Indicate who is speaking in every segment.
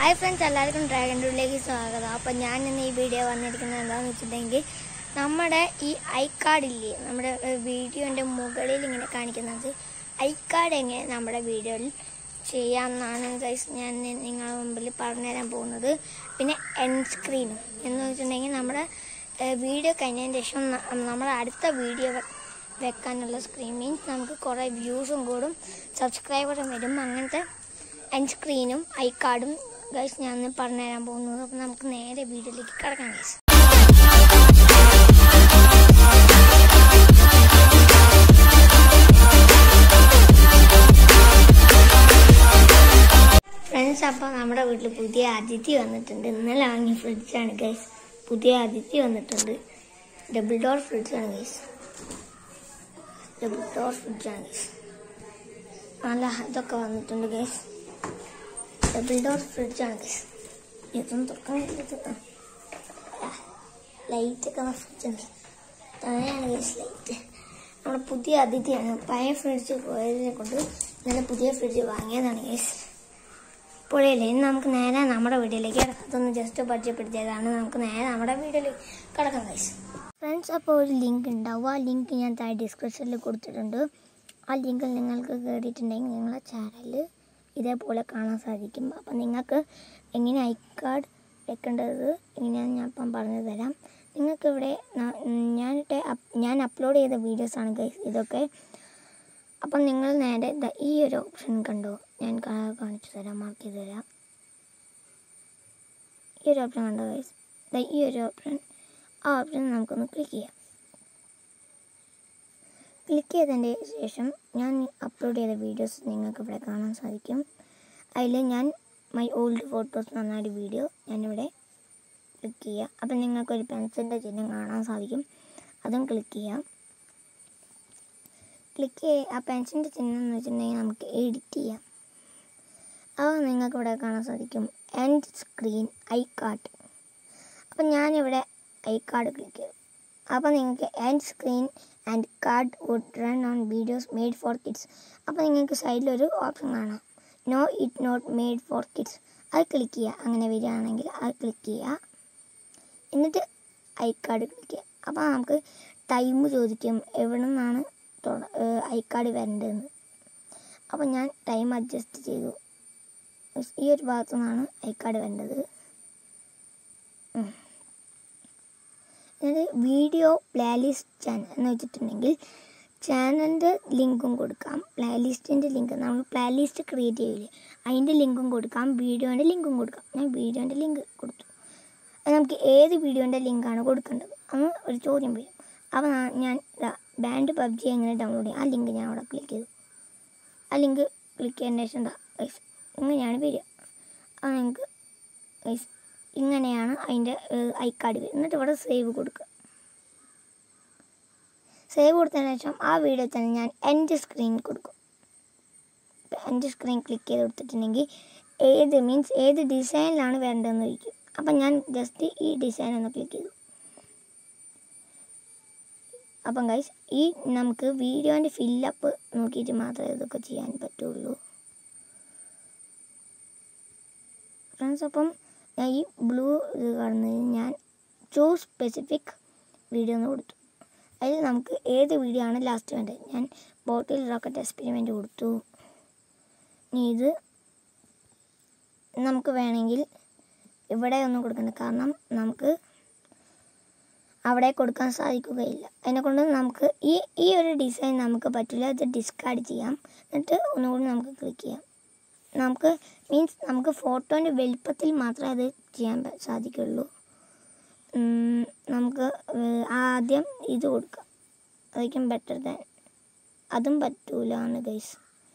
Speaker 1: Hi friends എല്ലാവർക്കും dragon ടൂളിലേക്ക് സ്വാഗതം അപ്പം ഞാൻ ഇന്ന് ഈ വീഡിയോ വന്നിരിക്കുന്നത് എന്താണെന്ന് വെച്ചിട്ടുണ്ടെങ്കിൽ നമ്മുടെ ഈ ഐ കാർഡ് ഇല്ലേ നമ്മുടെ വീഡിയോൻ്റെ മുകളിൽ ഇങ്ങനെ കാണിക്കുന്നത് ഐ കാർഡ് എങ്ങനെ നമ്മുടെ വീഡിയോയിൽ ചെയ്യാമെന്നാണ് ഗൈസ് ഞാൻ നി- നിങ്ങളുടെ മുമ്പിൽ പറഞ്ഞുതരാൻ പോകുന്നത് പിന്നെ എൻ സ്ക്രീനും എന്ന് വെച്ചിട്ടുണ്ടെങ്കിൽ നമ്മുടെ വീഡിയോ കഴിഞ്ഞതിന് ശേഷം ന- നമ്മുടെ അടുത്ത വീഡിയോ വെക്കാനുള്ള സ്ക്രീൻ മീൻസ് നമുക്ക് കുറേ വ്യൂസും കൂടും സബ്സ്ക്രൈബറും വരും അങ്ങനത്തെ എൻ സ്ക്രീനും ഐ കാർഡും ഗൈസ് ഞാൻ ഇന്ന് പറഞ്ഞുതരാൻ പോകുന്നത് അപ്പം നമുക്ക് നേരെ വീഡിയോയിലേക്ക് കിടക്കാം ഗൈസ് ഫ്രണ്ട്സ് അപ്പോൾ നമ്മുടെ വീട്ടിൽ പുതിയ അതിഥി വന്നിട്ടുണ്ട് ഇന്നലെ വാങ്ങിയ ഫ്രിഡ്ജാണ് ഗൈസ് പുതിയ അതിഥി വന്നിട്ടുണ്ട് ഡബിൾ ഡോർ ഫ്രിഡ്ജാണ് ഗൈസ് ഡബിൾ ഡോർ ഫ്രിഡ്ജാണ് ഗൈസ് നല്ല ഇതൊക്കെ വന്നിട്ടുണ്ട് ഗൈസ് ഡബിൾ ഡോർ ഫ്രിഡ്ജാണ് ഗൈസ് ഇതൊന്നും തുറക്കാൻ ലൈറ്റ് ഒക്കെ ഫ്രിഡ്ജുണ്ട് തന്നെയാണ് ഗൈസ് ലൈറ്റ് നമ്മുടെ പുതിയ അതിഥിയാണ് പഴയ ഫ്രിഡ്ജ് പോയതിനെ കൊണ്ട് ഇന്നലെ പുതിയ ഫ്രിഡ്ജ് വാങ്ങിയതാണ് ഗൈസ് പുഴയില്ലേ ഇനി നമുക്ക് നേരെ നമ്മുടെ വീട്ടിലേക്ക് കിടക്കാം അതൊന്ന് ജസ്റ്റ് പരിചയപ്പെടുത്തിയതാണ് നമുക്ക് നേരെ നമ്മുടെ വീട്ടിലേക്ക് കിടക്കാം ഗൈസ് ഫ്രണ്ട്സ് അപ്പോൾ ഒരു ലിങ്ക് ഉണ്ടാവും ആ ലിങ്ക് ഞാൻ താഴെ ഡിസ്ക്രിപ്ഷനിൽ കൊടുത്തിട്ടുണ്ട് ആ ലിങ്കിൽ നിങ്ങൾക്ക് കയറിയിട്ടുണ്ടെങ്കിൽ നിങ്ങളെ ചാനൽ ഇതേപോലെ കാണാൻ സാധിക്കും അപ്പം നിങ്ങൾക്ക് എങ്ങനെ ഐ കാർഡ് വെക്കേണ്ടത് എങ്ങനെയാണെന്ന് ഞാൻ ഇപ്പം പറഞ്ഞു തരാം നിങ്ങൾക്കിവിടെ ന- ഞാനിട്ട് അപ്- ഞാൻ അപ്ലോഡ് ചെയ്ത വീഡിയോസാണ് ഗൈസ് ഇതൊക്കെ അപ്പം നിങ്ങൾ നേരെ ദാ ഈ ഒരു ഓപ്ഷൻ കണ്ടോ ഞാൻ കാ- കാണിച്ചു തരാം മാർക്ക് ചെയ്ത് തരാം ഈ ഒരു ഓപ്ഷൻ കണ്ടോ ഗൈസ് ദാ ഈ ഒരു ഓപ്ഷൻ ആ ഓപ്ഷൻ നമുക്കൊന്ന് ക്ലിക്ക് ചെയ്യാം ക്ലിക്ക് ചെയ്തതിൻ്റെ ശേഷം ഞാൻ അപ്ലോഡ് ചെയ്ത വീഡിയോസ് നിങ്ങൾക്ക് ഇവിടെ കാണാൻ സാധിക്കും അതിൽ ഞാൻ മൈ ഓൾഡ് ഫോട്ടോസ് എന്ന് പറഞ്ഞൊരു വീഡിയോ ഞാനിവിടെ ക്ലിക്ക് ചെയ്യുക അപ്പം നിങ്ങൾക്കൊരു പെൻസിലിൻ്റെ ചിഹ്നം കാണാൻ സാധിക്കും അതും ക്ലിക്ക് ചെയ്യാം ക്ലിക്ക് ചെയ്യ ആ പെൻസിലിൻ്റെ ചിഹ്നം എന്ന് വെച്ചിട്ടുണ്ടെങ്കിൽ നമുക്ക് എഡിറ്റ് ചെയ്യാം അത് നിങ്ങൾക്ക് ഇവിടെ കാണാൻ സാധിക്കും എൻഡ് സ്ക്രീൻ ഐ കാർഡ് അപ്പം ഞാനിവിടെ ഐ കാർഡ് ക്ലിക്ക് ചെയ്തു അപ്പോൾ നിങ്ങൾക്ക് end screen and card would run on videos made for kids അപ്പോൾ നിങ്ങൾക്ക് സൈഡിലൊരു ഓപ്ഷൻ കാണാം no it not made for kids അത് ക്ലിക്ക് ചെയ്യുക അങ്ങനെ വരികയാണെങ്കിൽ അത് ക്ലിക്ക് ചെയ്യുക എന്നിട്ട് ഐ കാർഡ് ക്ലിക്ക് ചെയ്യുക അപ്പോൾ നമുക്ക് ടൈം ചോദിക്കും എവിടെ നിന്നാണ് ഐ കാർഡ് വരേണ്ടതെന്ന് അപ്പോൾ ഞാൻ ടൈം അഡ്ജസ്റ്റ് ചെയ്തു ഈ ഒരു ഭാഗത്തു നിന്നാണ് ഐ കാർഡ് വരേണ്ടത് ഉം. എന്നിട്ട് വീഡിയോ പ്ലേലിസ്റ്റ് ചാനൽ എന്ന് വെച്ചിട്ടുണ്ടെങ്കിൽ ചാനലിൻ്റെ ലിങ്കും കൊടുക്കാം പ്ലേലിസ്റ്റിൻ്റെ ലിങ്ക് നമ്മൾ പ്ലേലിസ്റ്റ് ക്രിയേറ്റ് ചെയ്യില്ലേ അതിൻ്റെ ലിങ്കും കൊടുക്കാം വീഡിയോൻ്റെ ലിങ്കും കൊടുക്കാം ഞാൻ വീഡിയോൻ്റെ ലിങ്ക് കൊടുത്തു അത് നമുക്ക് ഏത് വീഡിയോൻ്റെ ലിങ്കാണ് കൊടുക്കേണ്ടത് അന്ന് ഒരു ചോദ്യം വരും അപ്പോൾ ഞാൻ- ഞാൻ ബാൻഡ് പബ്ജി എങ്ങനെ ഡൗൺലോഡ് ചെയ്യും ആ ലിങ്ക് ഞാൻ അവിടെ ക്ലിക്ക് ചെയ്തു ആ ലിങ്ക് ക്ലിക്ക് ചെയ്തതിന് ശേഷം എന്താ ഗൈസ് ഇങ്ങനെയാണ് വരിക അത് നിങ്ങൾക്ക് ഗൈസ് ഇങ്ങനെയാണ് അതിൻ്റെ ഐ കാർഡ് വരിക എന്നിട്ട് ഇവിടെ സേവ് കൊടുക്കുക സേവ് കൊടുത്തതിന് ശേഷം ആ വീഡിയോ തന്നെ ഞാൻ എൻ്റെ സ്ക്രീൻ കൊടുക്കും എൻ്റെ സ്ക്രീൻ ക്ലിക്ക് ചെയ്ത് കൊടുത്തിട്ടുണ്ടെങ്കിൽ ഏത് മീൻസ് ഏത് ഡിസൈനിലാണ് വേണ്ടതെന്ന് ചോദിക്കും അപ്പം ഞാൻ ജസ്റ്റ് ഈ ഡിസൈൻ ഒന്ന് ക്ലിക്ക് ചെയ്തു അപ്പം ഗൈസ് ഈ നമുക്ക് വീഡിയോൻ്റെ ഫില്ലപ്പ് നോക്കിയിട്ട് മാത്രമേ ഇതൊക്കെ ചെയ്യാൻ പറ്റുള്ളൂ ഫ്രണ്ട്സ് അപ്പം ഞാൻ ഈ ബ്ലൂ ഇത് കാണുന്നത് ഞാൻ ചൂസ് സ്പെസിഫിക് വീഡിയോ എന്ന് കൊടുത്തു അതിൽ നമുക്ക് ഏത് വീഡിയോ ആണ് ലാസ്റ്റ് വേണ്ടത് ഞാൻ ബോട്ടിൽ റോക്കറ്റ് എക്സ്പെരിമെൻ്റ് കൊടുത്തു ഇനി ഇത് നമുക്ക് വേണമെങ്കിൽ ഇവിടെ ഒന്നും കൊടുക്കണ്ട കാരണം നമുക്ക് അവിടെ കൊടുക്കാൻ സാധിക്കുകയില്ല അതിനെക്കൊണ്ട് നമുക്ക് ഈ ഈ ഒരു ഡിസൈൻ നമുക്ക് പറ്റില്ല ഇത് ഡിസ്കാർഡ് ചെയ്യാം എന്നിട്ട് ഒന്നുകൂടി നമുക്ക് ക്ലിക്ക് ചെയ്യാം നമുക്ക് മീൻസ് നമുക്ക് ഫോട്ടോൻ്റെ വലുപ്പത്തിൽ മാത്രമേ അത് ചെയ്യാൻ പ- സാധിക്കുള്ളൂ ഉം, നമുക്ക് ഏർ, ആദ്യം ഇത് കൊടുക്കാം അതായിരിക്കും ബെറ്റർ ദാൻ അതും പറ്റൂലാണ് ഗൈസ്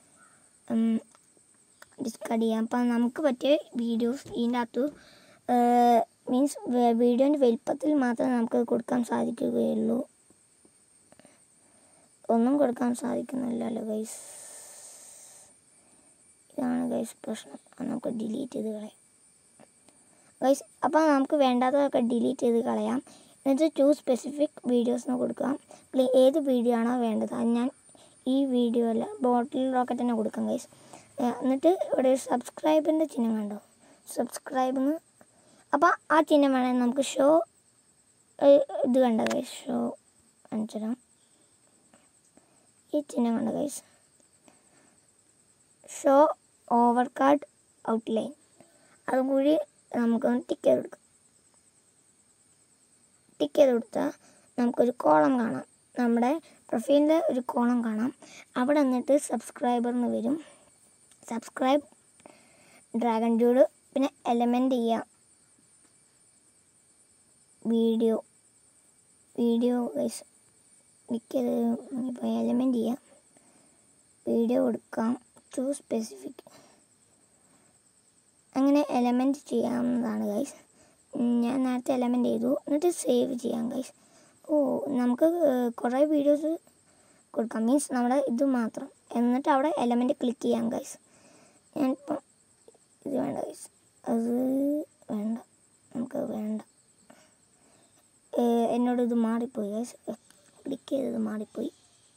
Speaker 1: ഡിസ്കാർഡ് ചെയ്യാം അപ്പം നമുക്ക് പറ്റിയ വീഡിയോസ് ഇതിൻ്റെ അകത്ത് മീൻസ് വീഡിയോൻ്റെ വലുപ്പത്തിൽ മാത്രമേ നമുക്ക് കൊടുക്കാൻ സാധിക്കുകയുള്ളൂ ഒന്നും കൊടുക്കാൻ സാധിക്കുന്നില്ലല്ലോ ഗൈസ് ഇതാണ് ഗൈസ് പ്രശ്നം അത് നമുക്ക് ഡിലീറ്റ് ചെയ്ത് കളയാം ഗൈസ് അപ്പോൾ നമുക്ക് വേണ്ടാത്തതൊക്കെ ഡിലീറ്റ് ചെയ്ത് കളയാം എന്നിട്ട് ചൂസ് സ്പെസിഫിക് വീഡിയോസ് എന്ന് കൊടുക്കാം പ്ലേ- ഏത് വീഡിയോ ആണോ വേണ്ടത് അത് ഞാൻ ഈ വീഡിയോ അല്ല ബോട്ടിൽ റോക്കറ്റ് തന്നെ കൊടുക്കാം ഗൈസ് എന്നിട്ട് ഇവിടെ സബ്സ്ക്രൈബിൻ്റെ ചിഹ്നം കണ്ടോ സബ്സ്ക്രൈബ് അപ്പോൾ ആ ചിഹ്നം വേണമെങ്കിൽ നമുക്ക് ഷോ ഇത് കണ്ട ഗൈസ് ഷോ കാണിച്ചുതരാം ഈ ചിഹ്നം കണ്ട guys show over card outline അതും കൂടി നമുക്കൊന്ന് ടിക്ക് ചെയ്ത് കൊടുക്കാം ടിക്ക് ചെയ്ത് കൊടുത്താൽ നമുക്കൊരു കോളം കാണാം നമ്മുടെ പ്രൊഫൈലിൻ്റെ ഒരു കോളം കാണാം അവിടെ നിന്നിട്ട് സബ്സ്ക്രൈബർ എന്ന് വരും സബ്സ്ക്രൈബ് ഡ്രാഗൺ ജൂഡ് പിന്നെ എലമെൻ്റ് ചെയ്യാം വീഡിയോ വീഡിയോ ഗൈസ് മിക്കത് ഇപ്പോൾ എലമെൻ്റ് ചെയ്യാം വീഡിയോ കൊടുക്കാം ടു സ്പെസിഫിക് അങ്ങനെ എലമെൻറ്റ് ചെയ്യാവുന്നതാണ് ഗൈസ് ഞാൻ നേരത്തെ എലമെൻ്റ് ചെയ്തു എന്നിട്ട് സേവ് ചെയ്യാം ഗൈസ് ഓ നമുക്ക് കുറേ വീഡിയോസ് കൊടുക്കാം മീൻസ് നമ്മുടെ ഇത് മാത്രം എന്നിട്ട് അവിടെ എലമെൻറ്റ് ക്ലിക്ക് ചെയ്യാം ഗൈസ് ഞാനിപ്പം ഇത് വേണ്ട ഗൈസ് അത് വേണ്ട നമുക്കത് വേണ്ട ഏഹ് എന്നോട് ഇത് മാറിപ്പോയി ഗൈസ് ക്ലിക്ക് ചെയ്തത് മാറിപ്പോയി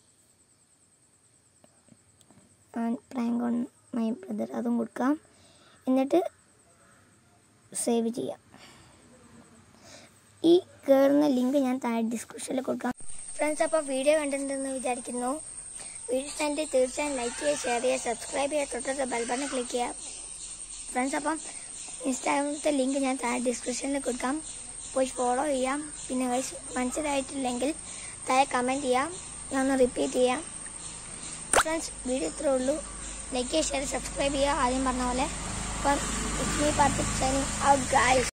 Speaker 1: പ്രാങ്ക് ഓൺ മൈ ബ്രദർ അതും കൊടുക്കാം എന്നിട്ട് സേവ് ചെയ്യാം ഈ കയറുന്ന ലിങ്ക് ഞാൻ താഴെ ഡിസ്ക്രിപ്ഷനിൽ കൊടുക്കാം ഫ്രണ്ട്സ് അപ്പോൾ വീഡിയോ കണ്ടിട്ടുണ്ടെന്ന് വിചാരിക്കുന്നു വീഡിയോ ഇഷ്ടമെങ്കിൽ തീർച്ചയായും ലൈക്ക് ചെയ്യുക ഷെയർ ചെയ്യുക സബ്സ്ക്രൈബ് ചെയ്യുക തൊട്ടടുത്ത ബെൽ ബട്ടൺ ക്ലിക്ക് ചെയ്യുക ഫ്രണ്ട്സ് അപ്പം ഇൻസ്റ്റാഗ്രാമത്തെ ലിങ്ക് ഞാൻ താഴെ ഡിസ്ക്രിപ്ഷനിൽ കൊടുക്കാം പോയി ഫോളോ ചെയ്യാം പിന്നെ guys മനസ്സിലായിട്ടില്ലെങ്കിൽ താഴെ കമൻറ്റ് ചെയ്യാം ഞാൻ ഒന്ന് റിപ്പീറ്റ് ചെയ്യാം ഫ്രണ്ട്സ് വീഡിയോ ഇത്രേ ഉള്ളൂ ലൈക്ക് ചെയ്യുക ഷെയർ സബ്സ്ക്രൈബ് ചെയ്യുക ആദ്യം പറഞ്ഞ പോലെ അപ്പം it's me party signing out guys